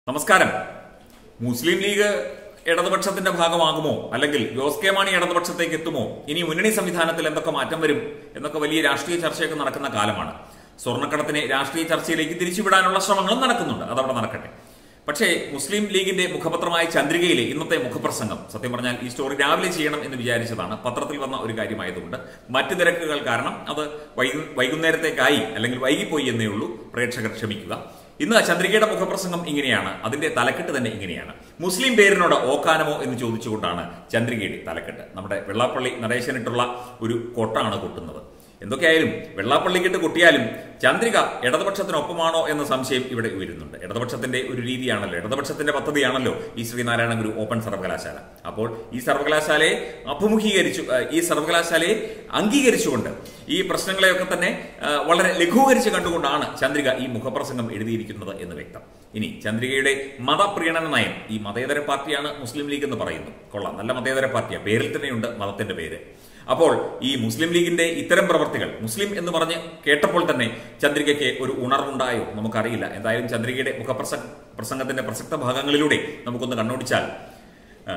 നമസ്കാരം മുസ്ലിം ലീഗ് ഇടതുപക്ഷത്തിന്റെ ഭാഗമാകുമോ അല്ലെങ്കിൽ ജോസ് കെ മാണി ഇടതുപക്ഷത്തേക്ക് എത്തുമോ ഇനി മുന്നണി സംവിധാനത്തിൽ എന്തൊക്കെ മാറ്റം വരും എന്നൊക്കെ വലിയ രാഷ്ട്രീയ ചർച്ചയൊക്കെ നടക്കുന്ന കാലമാണ് സ്വർണ്ണക്കടത്തിനെ രാഷ്ട്രീയ ചർച്ചയിലേക്ക് തിരിച്ചുവിടാനുള്ള ശ്രമങ്ങളും നടക്കുന്നുണ്ട് അതവിടെ നടക്കട്ടെ പക്ഷേ മുസ്ലിം ലീഗിന്റെ മുഖപത്രമായ ചന്ദ്രികയിലെ ഇന്നത്തെ മുഖപ്രസംഗം സത്യം പറഞ്ഞാൽ ഈ സ്റ്റോറി രാവിലെ ചെയ്യണം എന്ന് വിചാരിച്ചതാണ് പത്രത്തിൽ വന്ന ഒരു കാര്യമായതുകൊണ്ട് മറ്റു തിരക്കുകൾ കാരണം അത് വൈകു- വൈകുന്നേരത്തേക്കായി അല്ലെങ്കിൽ വൈകിപ്പോയി എന്നേ ഉള്ളൂ പ്രേക്ഷകർ ക്ഷമിക്കുക ഇന്ന് ചന്ദ്രികയുടെ മുഖപ്രസംഗം ഇങ്ങനെയാണ് അതിന്റെ തലക്കെട്ട് തന്നെ ഇങ്ങനെയാണ് മുസ്ലിം പേരിനോട് ഓക്കാനമോ എന്ന് ചോദിച്ചുകൊണ്ടാണ് ചന്ദ്രികയുടെ തലക്കെട്ട് നമ്മുടെ വെള്ളാപ്പള്ളി നടേശനിട്ടുള്ള ഒരു കൊട്ടാണ് കൊട്ടുന്നത് എന്തൊക്കെയായാലും വെള്ളാപ്പള്ളിക്കിട്ട് കൊട്ടിയാലും ചന്ദ്രിക ഇടതുപക്ഷത്തിനൊപ്പമാണോ എന്ന സംശയം ഇവിടെ ഉയരുന്നുണ്ട് ഇടതുപക്ഷത്തിന്റെ ഒരു രീതിയാണല്ലോ ഇടതുപക്ഷത്തിന്റെ പദ്ധതിയാണല്ലോ ഈ ശ്രീനാരായണ ഗുരു ഓപ്പൺ സർവകലാശാല അപ്പോൾ ഈ സർവകലാശാലയെ അഭിമുഖീകരിച്ചു ഏഹ്, ഈ സർവകലാശാലയെ അംഗീകരിച്ചുകൊണ്ട് ഈ പ്രശ്നങ്ങളെയൊക്കെ തന്നെ ഏഹ്, വളരെ ലഘൂകരിച്ച് കണ്ടുകൊണ്ടാണ് ചന്ദ്രിക ഈ മുഖപ്രസംഗം എഴുതിയിരിക്കുന്നത് എന്ന് വ്യക്തം ഇനി ചന്ദ്രികയുടെ മതപ്രീണന നയം ഈ മതേതര പാർട്ടിയാണ് മുസ്ലിം ലീഗ് എന്ന് പറയുന്നു കൊള്ളാം നല്ല മതേതര പാർട്ടിയാണ് പേരിൽ തന്നെയുണ്ട് മതത്തിന്റെ പേര് അപ്പോൾ ഈ മുസ്ലിം ലീഗിന്റെ ഇത്തരം പ്രവർത്തികൾ മുസ്ലിം എന്ന് പറഞ്ഞ് കേട്ടപ്പോൾ തന്നെ ചന്ദ്രികയ്ക്ക് ഒരു ഉണർവുണ്ടായോ നമുക്കറിയില്ല എന്തായാലും ചന്ദ്രികയുടെ മുഖപ്രസ പ്രസംഗത്തിന്റെ പ്രസക്ത ഭാഗങ്ങളിലൂടെ നമുക്കൊന്ന് കണ്ണോടിച്ചാൽ ആ,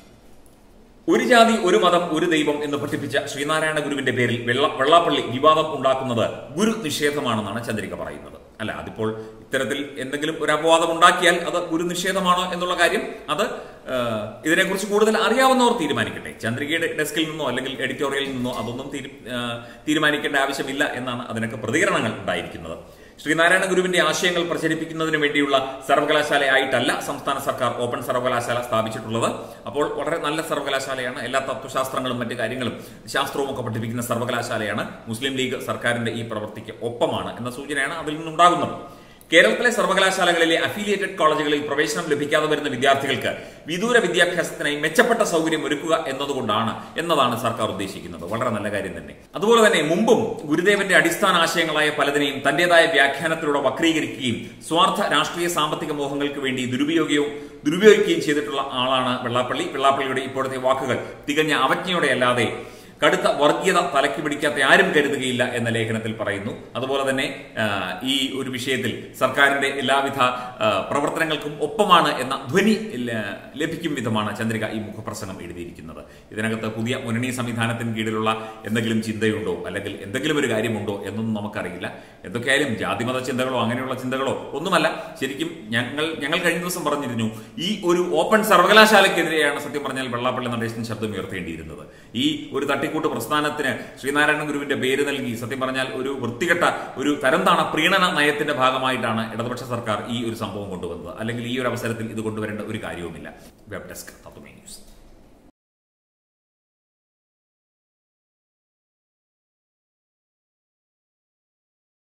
ഒരു ജാതി ഒരു മതം ഒരു ദൈവം എന്ന് പഠിപ്പിച്ച ശ്രീനാരായണ ഗുരുവിന്റെ പേരിൽ വെള്ള വെള്ളാപ്പള്ളി വിവാദം ഉണ്ടാക്കുന്നത് ഗുരു നിഷേധമാണെന്നാണ് ചന്ദ്രിക പറയുന്നത് അല്ല അതിപ്പോൾ ഇത്തരത്തിൽ എന്തെങ്കിലും ഒരു അപവാദം ഉണ്ടാക്കിയാൽ അത് ഗുരു നിഷേധമാണോ എന്നുള്ള കാര്യം അത് ആ, ഇതിനെക്കുറിച്ച് കൂടുതൽ അറിയാവുന്നവർ തീരുമാനിക്കട്ടെ ചന്ദ്രികയുടെ ഡെസ്കിൽ നിന്നോ അല്ലെങ്കിൽ എഡിറ്റോറിയലിൽ നിന്നോ അതൊന്നും തീരു- ആ, തീരുമാനിക്കേണ്ട ആവശ്യമില്ല എന്നാണ് അതിനൊക്കെ പ്രതികരണങ്ങൾ ഉണ്ടായിരിക്കുന്നത് ശ്രീനാരായണ ഗുരുവിന്റെ ആശയങ്ങൾ പ്രചരിപ്പിക്കുന്നതിന് വേണ്ടിയുള്ള സർവകലാശാലയായിട്ടല്ല സംസ്ഥാന സർക്കാർ ഓപ്പൺ സർവകലാശാല സ്ഥാപിച്ചിട്ടുള്ളത് അപ്പോൾ വളരെ നല്ല സർവകലാശാലയാണ് എല്ലാ തത്വശാസ്ത്രങ്ങളും മറ്റു കാര്യങ്ങളും ശാസ്ത്രവും ഒക്കെ പഠിപ്പിക്കുന്ന സർവകലാശാലയാണ് മുസ്ലിം ലീഗ് സർക്കാരിന്റെ ഈ പ്രവൃത്തിക്ക് ഒപ്പമാണ് എന്ന സൂചനയാണ് അതിൽ നിന്നുണ്ടാകുന്നത് കേരളത്തിലെ സർവകലാശാലകളിലെ അഫിലിയേറ്റഡ് കോളേജുകളിൽ പ്രവേശനം ലഭിക്കാതെ വരുന്ന വിദ്യാർത്ഥികൾക്ക് വിദൂര വിദ്യാഭ്യാസത്തിനായി മെച്ചപ്പെട്ട സൗകര്യം ഒരുക്കുക എന്നതുകൊണ്ടാണ് എന്നതാണ് സർക്കാർ ഉദ്ദേശിക്കുന്നത് വളരെ നല്ല കാര്യം തന്നെ അതുപോലെ തന്നെ മുമ്പും ഗുരുദേവന്റെ അടിസ്ഥാന ആശയങ്ങളായ പലതിനെയും തന്റേതായ വ്യാഖ്യാനത്തിലൂടെ വക്രീകരിക്കുകയും സ്വാർത്ഥ രാഷ്ട്രീയ സാമ്പത്തിക മോഹങ്ങൾക്ക് വേണ്ടി ദുരുപയോഗവും ദുരുപയോഗിക്കുകയും ചെയ്തിട്ടുള്ള ആളാണ് വെള്ളാപ്പള്ളി വെള്ളാപ്പള്ളിയുടെ ഇപ്പോഴത്തെ വാക്കുകൾ തികഞ്ഞ അവജ്ഞയോടെ അല്ലാതെ കടുത്ത വർഗീയത തലയ്ക്ക് പിടിക്കാത്ത ആരും കരുതുകയില്ല എന്ന ലേഖനത്തിൽ പറയുന്നു അതുപോലെ തന്നെ ആ, ഈ ഒരു വിഷയത്തിൽ സർക്കാരിന്റെ എല്ലാവിധ ആ, പ്രവർത്തനങ്ങൾക്കും ഒപ്പമാണ് എന്ന ധ്വനി ല- ലഭിക്കും വിധമാണ് ചന്ദ്രിക ഈ മുഖപ്രസംഗം എഴുതിയിരിക്കുന്നത് ഇതിനകത്ത് പുതിയ മുന്നണി സംവിധാനത്തിന് കീഴിലുള്ള എന്തെങ്കിലും ചിന്തയുണ്ടോ അല്ലെങ്കിൽ എന്തെങ്കിലും ഒരു കാര്യമുണ്ടോ എന്നൊന്നും നമുക്കറിയില്ല എന്തൊക്കെയായാലും ജാതിമത ചിന്തകളോ അങ്ങനെയുള്ള ചിന്തകളോ ഒന്നുമല്ല ശരിക്കും ഞങ്ങൾ ഞങ്ങൾ കഴിഞ്ഞ ദിവസം പറഞ്ഞിരുന്നു ഈ ഒരു ഓപ്പൺ സർവകലാശാലയ്ക്കെതിരെയാണ് സത്യം പറഞ്ഞാൽ വെള്ളാപ്പള്ളി നടേശൻ ശബ്ദം ഉയർത്തേണ്ടിയിരുന്നത് ഈ ഒരു തട്ടിക്കൂട്ട് പ്രസ്ഥാനത്തിന് ശ്രീനാരായണ ഗുരുവിന്റെ പേര് നൽകി സത്യം പറഞ്ഞാൽ ഒരു വൃത്തികെട്ട ഒരു തരംതാണ പ്രീണന നയത്തിന്റെ ഭാഗമായിട്ടാണ് ഇടതുപക്ഷ സർക്കാർ ഈ ഒരു സംഭവം കൊണ്ടുവന്നത് അല്ലെങ്കിൽ ഈ ഒരു അവസരത്തിൽ ഇത് കൊണ്ടുവരേണ്ട ഒരു കാര്യവുമില്ല വെബ് ഡെസ്ക് തത്വമേ ന്യൂസ്